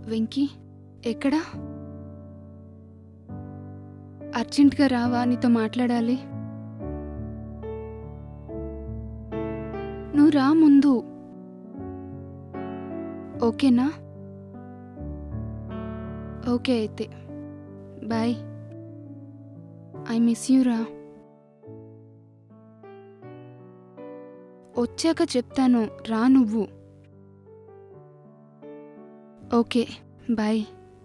వెంకీ ఎక్కడా అర్జెంట్గా రావా నీతో మాట్లాడాలి నువ్వు రా ముందు ఓకేనా ఓకే అయితే బాయ్ ఐ మిస్ యూ రా వచ్చాక చెప్తాను రా నువ్వు ఓకే బాయ్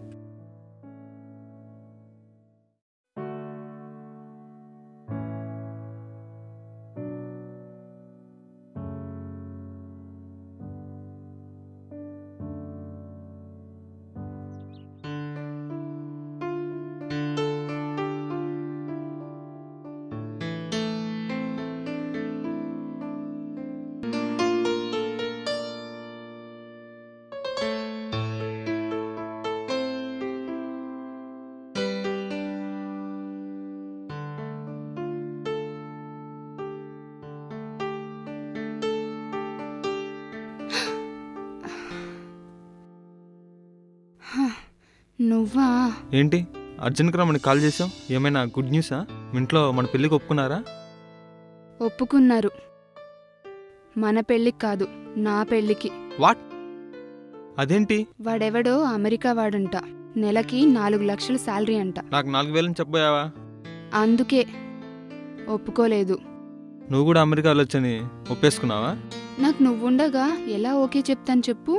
హ, నువ్వా ఏంటి అర్జున్కి రమ్మని కాల్ చేసావు ఏమైనా గుడ్ న్యూసా మీ ఇంట్లో మన పెళ్ళికి ఒప్పుకున్నారా ఒప్పుకున్నారు మన పెళ్ళికి కాదు నా పెళ్ళికి వాట్ అదేంటి వాడెవడో అమెరికా వాడంట నెలకి నాలుగు లక్షల శాలరీ అంట నాకు నాలుగు వేలని చెప్పబోయావా అందుకే ఒప్పుకోలేదు నువ్వు కూడా అమెరికా వెళ్ళొచ్చని ఒప్పేసుకున్నావా నాకు నువ్వుండగా ఎలా ఓకే చెప్తాను చెప్పు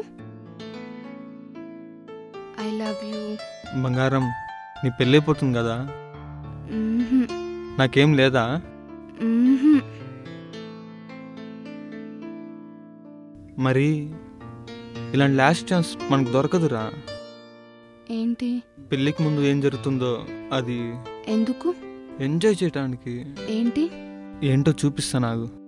ఐ లవ్ యూ బంగారం నీ పెళ్ళైపోతుంది కదా నాకేం లేదా మరి ఇలాంటి లాస్ట్ ఛాన్స్ మనకు దొరకదురా ఏంటి పెళ్ళికి ముందు ఏం జరుగుతుందో అది ఎందుకు ఎంజాయ్ చేయడానికి ఏంటి ఏంటో చూపిస్తా నాకు